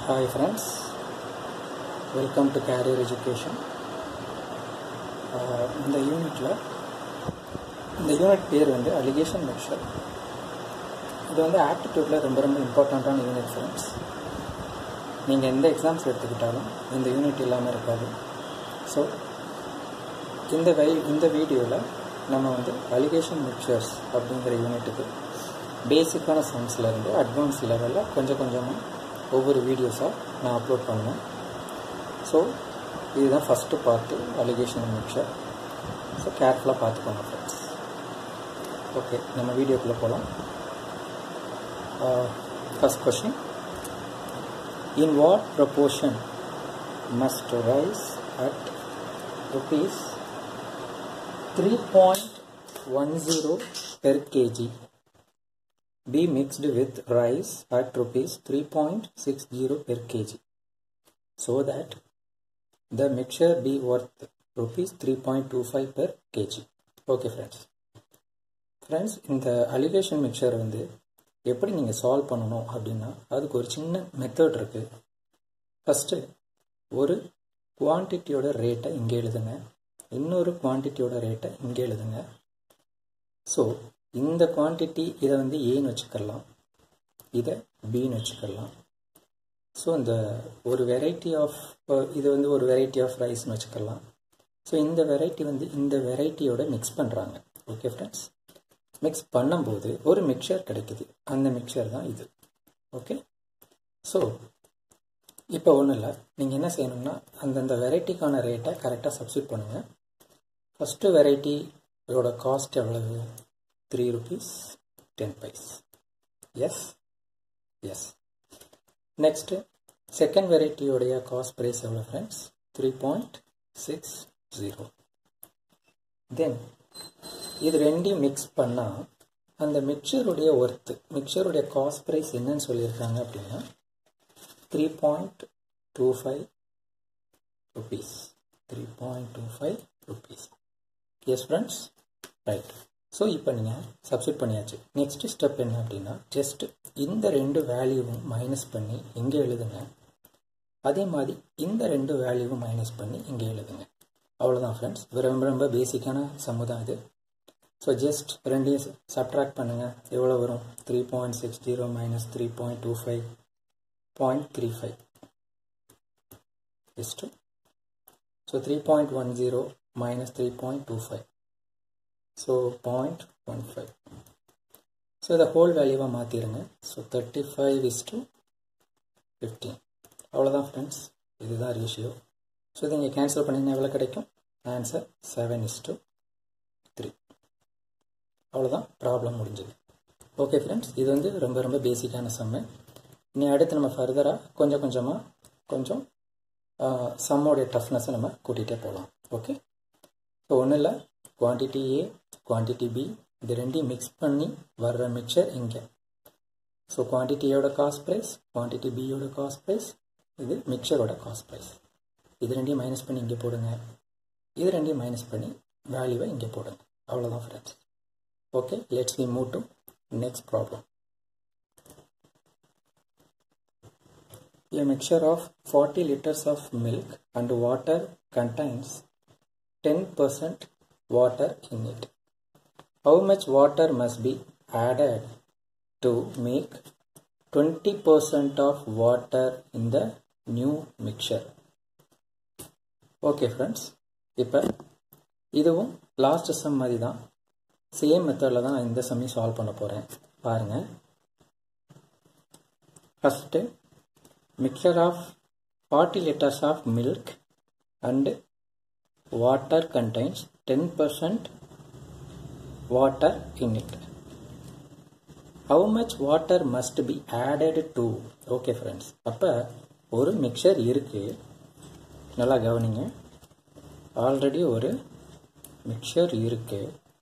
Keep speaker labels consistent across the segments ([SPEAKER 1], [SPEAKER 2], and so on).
[SPEAKER 1] Hi friends, welcome to Career Education. ஆஹ் இந்த யூனிட்டில் இந்த யூனிட் பேர் வந்து அலிகேஷன் மெஷர் இது வந்து ஆப்டிடியூட்டில் ரொம்ப ரொம்ப இம்பார்ட்டண்ட்டான யூனிட் ஃப்ரெண்ட்ஸ் நீங்கள் எந்த எக்ஸாம்ஸ் எடுத்துக்கிட்டாலும் இந்த யூனிட் இல்லாமல் இருக்காது ஸோ இந்த வை இந்த வீடியோவில் நம்ம வந்து அலிகேஷன் மிக்சர்ஸ் அப்படிங்கிற யூனிட்டுக்கு பேசிக்கான சம்ஸ்லேருந்து அட்வான்ஸ் லெவலில் கொஞ்சம் கொஞ்சமாக ஒவ்வொரு வீடியோஸாக நான் அப்லோட் பண்ணுவேன் ஸோ இதுதான் first part alligation mixture so கேர்ஃபுல்லாக பார்த்துக்கோங்க ஃப்ரெண்ட்ஸ் ஓகே நம்ம வீடியோக்குள்ளே போகலாம் first question in what proportion must rice at rupees three point one zero per kg be mixed with rice at rupees 3.60 per kg so that the mixture be worth rupees 3.25 per kg okay friends friends இந்த alligation mixture வந்து எப்படி நீங்கள் solve பண்ணணும் அப்படின்னா அதுக்கு ஒரு சின்ன method இருக்குது ஃபஸ்ட்டு ஒரு குவான்டிட்டியோட ரேட்டை இங்கே எழுதுங்க இன்னொரு குவான்டிட்டியோட ரேட்டை இங்கே எழுதுங்க ஸோ இந்த குவான்டிட்டி இதை வந்து ஏன்னு வச்சுக்கலாம் இதை பின்னு வச்சுக்கலாம் ஸோ இந்த ஒரு வெரைட்டி ஆஃப் இது வந்து ஒரு வெரைட்டி ஆஃப் ரைஸ்னு வச்சுக்கலாம் ஸோ இந்த வெரைட்டி வந்து இந்த வெரைட்டியோட மிக்ஸ் பண்ணுறாங்க ஓகே ஃப்ரெண்ட்ஸ் மிக்ஸ் பண்ணும்போது ஒரு மிக்சர் கிடைக்குது அந்த மிக்சர் தான் இது ஓகே ஸோ இப்போ ஒன்றும் இல்லை நீங்கள் என்ன செய்யணும்னா அந்தந்த வெரைட்டிக்கான ரேட்டை கரெக்டாக சப்ஸ்டியூட் பண்ணுங்கள் ஃபஸ்ட்டு வெரைட்டியோட காஸ்ட் எவ்வளவு three rupees ten paise yes yes next second வெரைட்டியோடைய காஸ்ட் ப்ரைஸ் எவ்வளோ friends three point six zero then இது ரெண்டையும் மிக்ஸ் பண்ணால் அந்த மிக்சருடைய ஒர்த்து மிக்சருடைய காஸ்ட் ப்ரைஸ் என்னன்னு சொல்லியிருக்காங்க அப்படின்னா three point two five rupees three point two five rupees yes friends right so இப்போ நீங்கள் சப்ஸ்டியூட் பண்ணியாச்சு நெக்ஸ்ட் ஸ்டெப் என்ன அப்படின்னா ஜஸ்ட் இந்த ரெண்டு வேல்யூவும் மைனஸ் பண்ணி இங்கே எழுதுங்க அதே மாதிரி இந்த ரெண்டு வேல்யூவும் மைனஸ் பண்ணி இங்கே எழுதுங்க அவ்வளோதான் ஃப்ரெண்ட்ஸ் ரொம்ப ரொம்ப பேசிக்கான சம்மு தான் இது ஸோ ஜஸ்ட் ரெண்டையும் சப்ட்ராக்ட் பண்ணுங்கள் எவ்வளோ வரும் three point six zero minus three point two five point three five is to so three point one zero minus three point two five so point one five so இதை whole வேல்யூவாக மாற்றிடுங்க so thirty five is to fifteen அவ்வளோதான் friends இதுதான் ratio so இதை இங்கே cancel பண்ணிங்கன்னா எவ்வளோ கிடைக்கும் answer seven is to three அவ்வளோதான் ப்ராப்ளம் முடிஞ்சது ஓகே ஃப்ரெண்ட்ஸ் இது வந்து ரொம்ப ரொம்ப பேசிக்கான சம்மு இனி அடுத்து நம்ம ஃபர்தராக கொஞ்சம் கொஞ்சமாக கொஞ்சம் சம்மோடைய டஃப்னஸை நம்ம கூட்டிகிட்டே போகலாம் ஓகே ஸோ ஒன்றும் இல்லை குவான்டிட்டி ஏ குவான்டிட்டி பி இது ரெண்டையும் மிக்ஸ் பண்ணி வர்ற மிக்சர் இங்கே ஸோ குவான்டிட்டியோட காஸ்ட் ப்ரைஸ் குவான்டிட்டி பியோட காஸ்ட் ப்ரைஸ் இது மிக்சரோட காஸ்ட் ப்ரைஸ் இது ரெண்டையும் மைனஸ் பண்ணி இங்கே போடுங்க இது ரெண்டையும் மைனஸ் பண்ணி வேல்யூவை இங்கே போடுங்க அவ்வளோதான் friends okay let's we move to next problem A mixture of 40 liters of milk and water contains 10% water in it. How much water must be added to make 20% of water in the new mixture? Okay friends இப்போ இதுவும் last some மாதிரி தான் same மெத்தடில் தான் நான் இந்த சம்மையும் solve பண்ண போகிறேன் பாருங்கள் first mixture of forty litres of milk and water contains 10% water in it. How much water must be added to? Okay friends அப்போ ஒரு மிக்சர் இருக்கு நல்லா கவனிங்க ஆல்ரெடி ஒரு மிக்சர் இருக்கு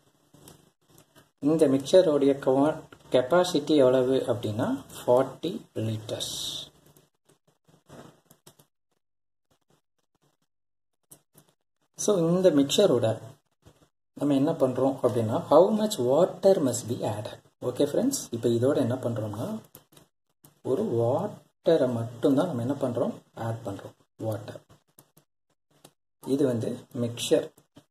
[SPEAKER 1] இந்த மிக்சரோடைய கெப்பாசிட்டி எவ்வளவு அப்படின்னா ஃபார்ட்டி லிட்டர்ஸ் ஸோ இந்த மிக்சரோட நம்ம என்ன பண்ணுறோம் அப்படின்னா how much water must be added okay friends இப்போ இதோட என்ன பண்ணுறோம்னா ஒரு வாட் வாட்டரை மட்டும்தான் நம்ம என்ன பண்ணுறோம் ஆட் பண்ணுறோம் வாட்டர் இது வந்து மிக்சர்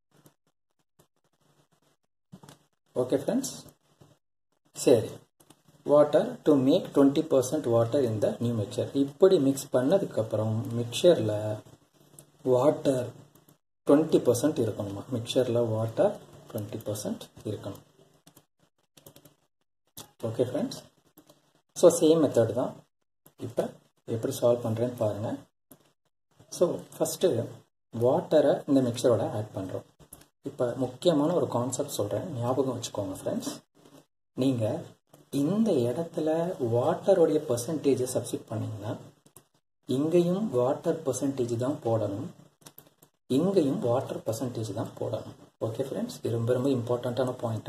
[SPEAKER 1] ஓகே ஃப்ரெண்ட்ஸ் சரி water to make twenty percent water இந்த நியூ மிக்சர் இப்படி மிக்ஸ் பண்ணதுக்கப்புறம் மிக்சரில் வாட்டர் டுவெண்ட்டி பர்சன்ட் இருக்கணுமா மிக்சரில் வாட்டர் டுவெண்ட்டி பர்சன்ட் இருக்கணும் okay friends so same method தான் இப்போ எப்படி சால்வ் பண்ணுறேன்னு பாருங்கள் ஸோ ஃபஸ்ட்டு வாட்டரை இந்த மிக்சரோட ஆட் பண்ணுறோம் இப்போ முக்கியமான ஒரு கான்செப்ட் சொல்கிறேன் ஞாபகம் வச்சுக்கோங்க ஃப்ரெண்ட்ஸ் நீங்கள் இந்த இடத்துல வாட்டருடைய பர்சன்டேஜை சப்ஸ்டிட் பண்ணிங்கன்னா இங்கேயும் வாட்டர் பர்சன்டேஜ் தான் போடணும் இங்கேயும் வாட்டர் பர்சன்டேஜ் தான் போடணும் ஓகே ஃப்ரெண்ட்ஸ் இது ரொம்ப ரொம்ப இம்பார்ட்டண்ட்டான பாயிண்ட்டு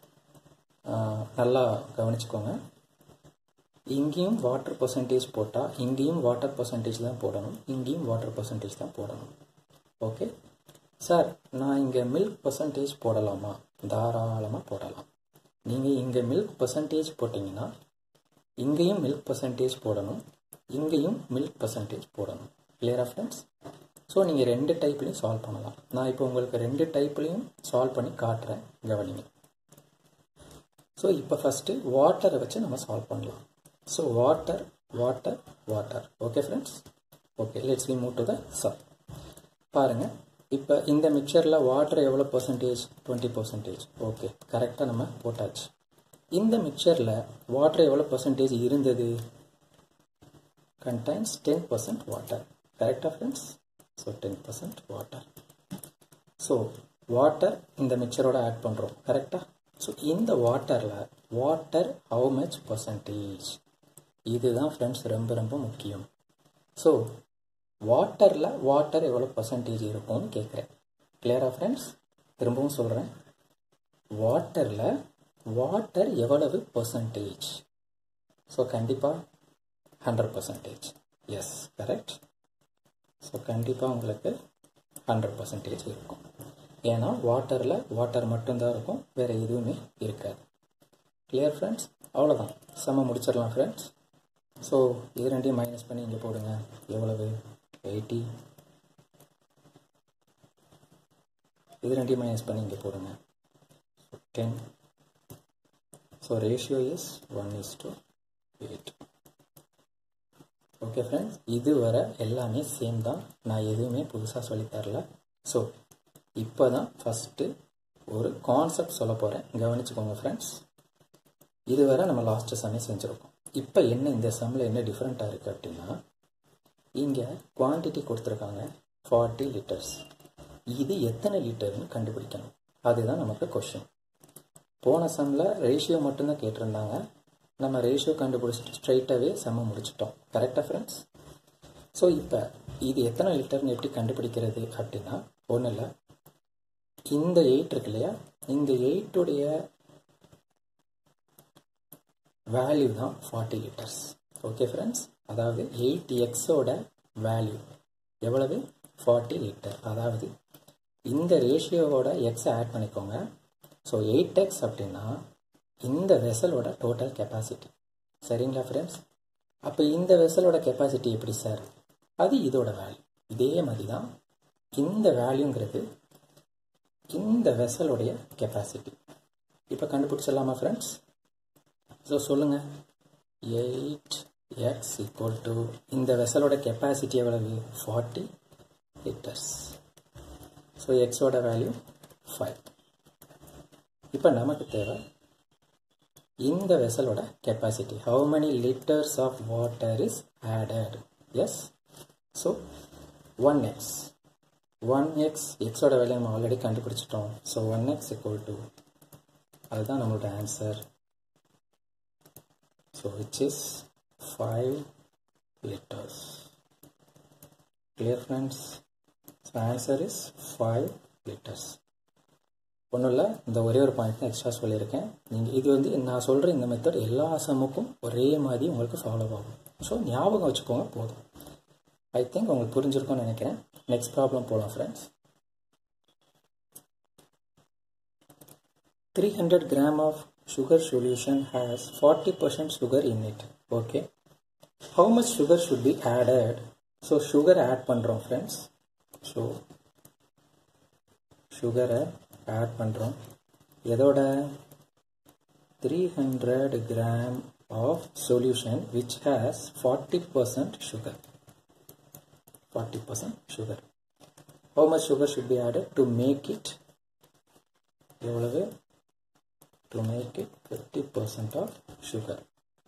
[SPEAKER 1] நல்லா கவனிச்சுக்கோங்க இங்கேயும் வாட்டர் பர்சன்டேஜ் போட்டால் இங்கேயும் வாட்டர் பர்சன்டேஜ் தான் போடணும் இங்கேயும் வாட்டர் பர்சன்டேஜ் தான் போடணும் ஓகே சார் நான் இங்கே மில்க் பர்சன்டேஜ் போடலாமா தாராளமாக போடலாம் நீங்கள் இங்கே மில்க் பர்சன்டேஜ் போட்டிங்கன்னா இங்கேயும் மில்க் பர்சன்டேஜ் போடணும் இங்கேயும் மில்க் பர்சன்டேஜ் போடணும் கிளியரா ஃப்ரெண்ட்ஸ் ஸோ நீங்கள் ரெண்டு டைப்லையும் சால்வ் பண்ணலாம் நான் இப்போ உங்களுக்கு ரெண்டு டைப்லையும் சால்வ் பண்ணி காட்டுறேன் கவனிங்க ஸோ இப்போ ஃபஸ்ட்டு வாட்டரை வச்சு நம்ம சால்வ் பண்ணலாம் so water water water okay friends okay let's we move to the sub பாருங்கள் இப்போ இந்த மிக்சரில் வாட்டர் எவ்வளோ பர்சன்டேஜ் டுவெண்ட்டி பர்சன்டேஜ் ஓகே கரெக்டாக நம்ம போட்டாச்சு இந்த மிக்சரில் வாட்டர் எவ்வளோ பர்சன்டேஜ் இருந்தது கண்டைன்ஸ் டென் பர்சன்ட் வாட்டர் கரெக்டாக friends so ten percent water so water இந்த மிக்சரோட ஆட் பண்ணுறோம் கரெக்டாக ஸோ இந்த வாட்டரில் வாட்டர் ஹவு மச் பர்சன்டேஜ் இதுதான் ஃப்ரெண்ட்ஸ் ரொம்ப ரொம்ப முக்கியம் ஸோ வாட்டரில் வாட்டர் எவ்வளோ பர்சன்டேஜ் இருக்கும்னு கேட்குறேன் கிளியரா ஃப்ரெண்ட்ஸ் திரும்பவும் சொல்கிறேன் வாட்டரில் வாட்டர் எவ்வளவு பர்சன்டேஜ் ஸோ கண்டிப்பாக hundred percentage yes correct so கண்டிப்பாக உங்களுக்கு ஹண்ட்ரட் பர்சன்டேஜ் இருக்கும் ஏன்னா வாட்டரில் வாட்டர் மட்டும்தான் இருக்கும் வேறு எதுவுமே இருக்காது கிளியர் ஃப்ரெண்ட்ஸ் அவ்வளோதான் செம்ம முடிச்சிடலாம் ஃப்ரெண்ட்ஸ் ஸோ இது ரெண்டையும் மைனஸ் பண்ணி இங்கே போடுங்க எவ்வளவு எயிட்டி இது ரெண்டையும் மைனஸ் பண்ணி இங்கே போடுங்க ten so ratio is one is to eight okay friends இது வர எல்லாமே சேம் தான் நான் எதுவுமே புதுசாக சொல்லித்தரல ஸோ இப்போ தான் ஃபஸ்ட்டு ஒரு கான்செப்ட் சொல்ல போகிறேன் கவனிச்சுக்கோங்க ஃப்ரெண்ட்ஸ் இதுவரை நம்ம லாஸ்ட்டு சமே செஞ்சுருக்கோம் இப்போ என்ன இந்த சம்மில் என்ன டிஃப்ரெண்ட்டாக இருக்குது அப்படின்னா இங்கே குவான்டிட்டி கொடுத்துருக்காங்க ஃபார்ட்டி லிட்டர்ஸ் இது எத்தனை லிட்டர்னு கண்டுபிடிக்கணும் அதுதான் நமக்கு கொஷின் போன சம்மில் ரேஷியோ மட்டும்தான் கேட்டிருந்தாங்க நம்ம ரேஷியோ கண்டுபிடிச்சிட்டு ஸ்ட்ரைட்டாகவே செம்ம முடிச்சிட்டோம் கரெக்டாக ஃப்ரெண்ட்ஸ் ஸோ இப்போ இது எத்தனை லிட்டர்னு எப்படி கண்டுபிடிக்கிறது அப்படின்னா ஒன்றும் இல்லை இந்த எயிட் இருக்கு இல்லையா இந்த எயிட்டுடைய வேல்யூ தான் ஃபார்ட்டி லிட்டர்ஸ் ஓகே ஃப்ரெண்ட்ஸ் அதாவது எயிட் எக்ஸோட வேல்யூ எவ்வளவு ஃபார்ட்டி லிட்டர் அதாவது இந்த ரேஷியோவோட எக்ஸை ஆட் பண்ணிக்கோங்க ஸோ எயிட் எக்ஸ் அப்படின்னா இந்த வெசலோட டோட்டல் கெப்பாசிட்டி சரிங்களா ஃப்ரெண்ட்ஸ் அப்போ இந்த வெசலோட கெப்பாசிட்டி எப்படி சார் அது இதோட வேல்யூ இதே மாதிரி தான் இந்த வேல்யூங்கிறது இந்த வெசலுடைய கெப்பாசிட்டி இப்போ கண்டுபிடிச்சிடலாமா ஃப்ரெண்ட்ஸ் ஸோ சொல்லுங்கள் எயிட் எக்ஸ் ஈக்குவல் டு இந்த வெசலோட கெப்பாசிட்டி எவ்வளவு ஃபார்ட்டி லிட்டர்ஸ் ஸோ எக்ஸோட வேல்யூ ஃபைவ் இப்போ நமக்கு தேவை இந்த வெசலோட capacity how many litres of water is added yes so one X one X எக்ஸோட வேல்யூ நம்ம ஆல்ரெடி கண்டுபிடிச்சிட்டோம் so one X equal to அதுதான் நம்மளோட answer so which is five litres clear friends so answer is 5 liters ஒன்றும் இல்லை இந்த ஒரே ஒரு பாயிண்ட் தான் எக்ஸ்ட்ரா சொல்லியிருக்கேன் நீங்கள் இது வந்து நான் சொல்கிற இந்த மெத்தட் எல்லா சம்முக்கும் ஒரே மாதிரி உங்களுக்கு ஃபாலோ ஆகும் ஸோ ஞாபகம் வச்சுக்கோங்க போதும் ஐ திங்க் உங்களுக்கு புரிஞ்சிருக்கும்னு நினைக்கிறேன் நெக்ஸ்ட் ப்ராப்ளம் போகலாம் friends three hundred gram of sugar solution has 40% sugar in it okay how much sugar should be added so sugar add பண்ணுறோம் friends so சுகரை ஆட் பண்ணுறோம் எதோட three hundred gram of solution which has forty percent sugar forty percent sugar how much sugar should be added to make it எவ்வளவு to make it fifty percent of sugar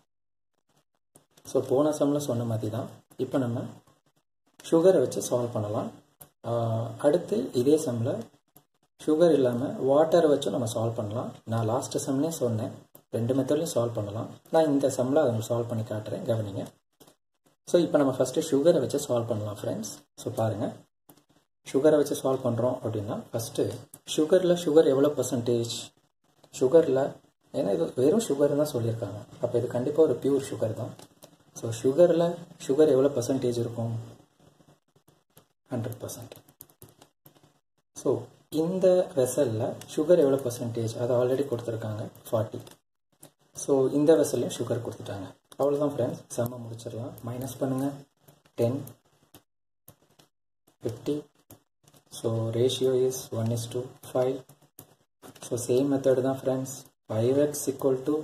[SPEAKER 1] so போன சம்மில் சொன்ன மாதிரி தான் இப்போ நம்ம சுகரை வச்சு சால்வ் பண்ணலாம் அடுத்து இதே சம்மில் சுகர் இல்லாமல் வாட்டரை வச்சும் நம்ம சால்வ் பண்ணலாம் நான் லாஸ்ட்டு சம்லேயே சொன்னேன் ரெண்டு மெத்தட்லையும் சால்வ் பண்ணலாம் நான் இந்த சம்மில் அதை சால்வ் பண்ணி காட்டுறேன் கவனிங்க ஸோ இப்போ நம்ம ஃபஸ்ட்டு சுகரை வச்சு சால்வ் பண்ணலாம் ஃப்ரெண்ட்ஸ் ஸோ பாருங்கள் சுகரை வச்சு சால்வ் பண்ணுறோம் அப்படின்னா ஃபஸ்ட்டு சுகரில் சுகர் எவ்வளோ பர்சன்டேஜ் சுகரில் ஏன்னா இது வெறும் சுகர் தான் சொல்லியிருக்காங்க அப்போ இது கண்டிப்பாக ஒரு பியூர் சுகர் தான் ஸோ சுகரில் சுகர் எவ்வளோ பர்சன்டேஜ் இருக்கும் ஹண்ட்ரட் பர்சன்ட் ஸோ இந்த வெசலில் சுகர் எவ்வளோ பர்சன்டேஜ் அது ஆல்ரெடி கொடுத்துருக்காங்க ஃபார்ட்டி ஸோ இந்த வெசல்லையும் சுகர் கொடுத்துட்டாங்க அவ்வளோதான் ஃப்ரெண்ட்ஸ் செம்ம முடிச்சிடலாம் மைனஸ் பண்ணுங்கள் ten fifty so ratio is one is to five so same method தான் friends five X equal to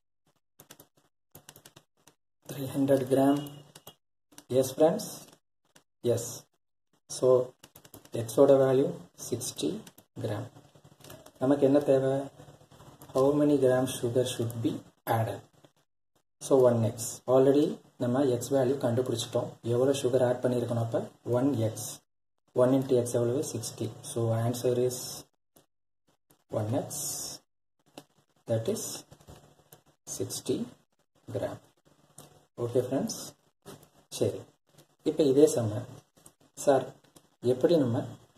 [SPEAKER 1] three hundred gram yes friends yes so எக்ஸோட வேல்யூ சிக்ஸ்டி கிராம் நமக்கு என்ன தேவை how many gram sugar should be added so one X already நம்ம X value கண்டுபிடிச்சிட்டோம் எவ்வளோ sugar add பண்ணியிருக்கணும் அப்போ one X one into X எவ்வளவு sixty so answer is one X that is sixty gram okay friends சரி இப்போ இதே சம சார் எப்படி நம்ம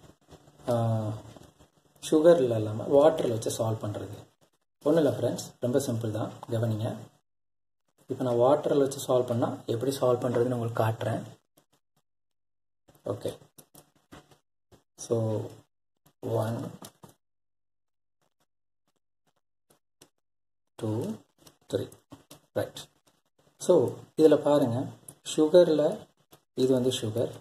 [SPEAKER 1] சுகரில் இல்லாமல் வாட்டரில் வச்சு சால்வ் பண்ணுறது ஒன்றும் இல்லை ஃப்ரெண்ட்ஸ் ரொம்ப சிம்பிள் தான் கவனிங்க இப்போ நான் வாட்டரில் வச்சு சால்வ் பண்ணால் எப்படி சால்வ் பண்ணுறதுன்னு உங்களுக்கு காட்டுறேன் okay so one two three right so இதில் பாருங்கள் சுகரில் இது வந்து சுகர்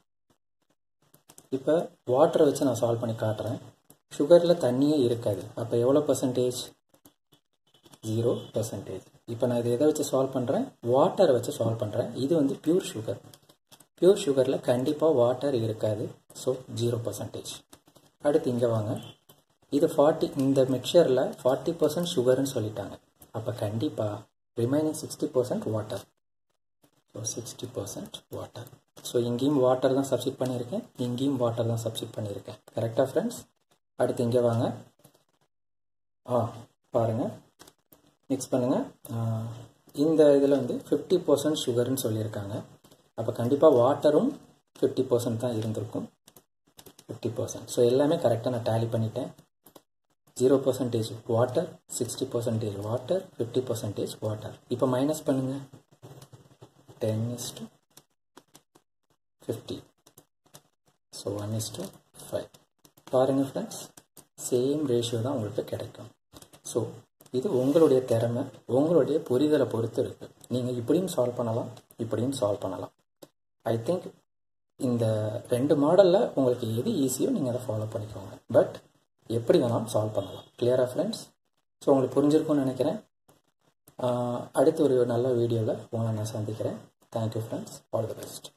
[SPEAKER 1] இப்போ வாட்டரை வச்சு நான் சால்வ் பண்ணி காட்டுறேன் சுகரில் தண்ணியே இருக்காது அப்போ எவ்வளோ பர்சன்டேஜ் ஜீரோ பர்சன்டேஜ் இப்போ நான் இதை எதை வச்சு சால்வ் பண்ணுறேன் வாட்டரை வச்சு சால்வ் பண்ணுறேன் இது வந்து பியூர் சுகர் பியூர் சுகரில் கண்டிப்பாக வாட்டர் இருக்காது ஸோ ஜீரோ பர்சன்டேஜ் அடுத்து இங்கே வாங்க இது ஃபார்ட்டி இந்த மிக்சரில் ஃபார்ட்டி பர்சன்ட் சுகர்னு சொல்லிட்டாங்க அப்போ கண்டிப்பாக remaining sixty percent water so sixty percent water so இங்கேயும் வாட்டர் தான் சப்ஸ்டிட் பண்ணியிருக்கேன் இங்கேயும் வாட்டர் தான் சப்ஸ்டிட் பண்ணியிருக்கேன் கரெக்டாக ஃப்ரெண்ட்ஸ் அடுத்து இங்கே வாங்க ஆ பாருங்கள் மிக்ஸ் பண்ணுங்கள் இந்த இதில் வந்து ஃபிஃப்டி பர்சன்ட் சுகர்னு சொல்லியிருக்காங்க அப்போ கண்டிப்பாக வாட்டரும் ஃபிஃப்டி பர்சன்ட் தான் இருந்திருக்கும் ஃபிஃப்டி பர்சன்ட் ஸோ எல்லாமே கரெக்டாக நான் டேலி பண்ணிட்டேன் zero percentage water sixty percentage water fifty percentage water இப்போ மைனஸ் பண்ணுங்கள் ten is to fifty so one is to five பாருங்கள் ஃப்ரெண்ட்ஸ் சேம் ரேஷியோ தான் உங்களுக்கு கிடைக்கும் ஸோ இது உங்களுடைய திறமை உங்களுடைய புரிதலை பொறுத்து இருக்குது நீங்கள் இப்படியும் சால்வ் பண்ணலாம் இப்படியும் சால்வ் பண்ணலாம் ஐ திங்க் இந்த ரெண்டு மாடலில் உங்களுக்கு எது ஈஸியோ நீங்கள் அதை ஃபாலோ பண்ணிக்கோங்க பட் எப்படி வேணாலும் சால்வ் பண்ணலாம் கிளியராக ஃப்ரெண்ட்ஸ் ஸோ உங்களுக்கு புரிஞ்சிருக்கும்னு நினைக்கிறேன் அடுத்து ஒரு நல்ல வீடியோவில் உங்களை நான் சந்திக்கிறேன் thank you friends all the best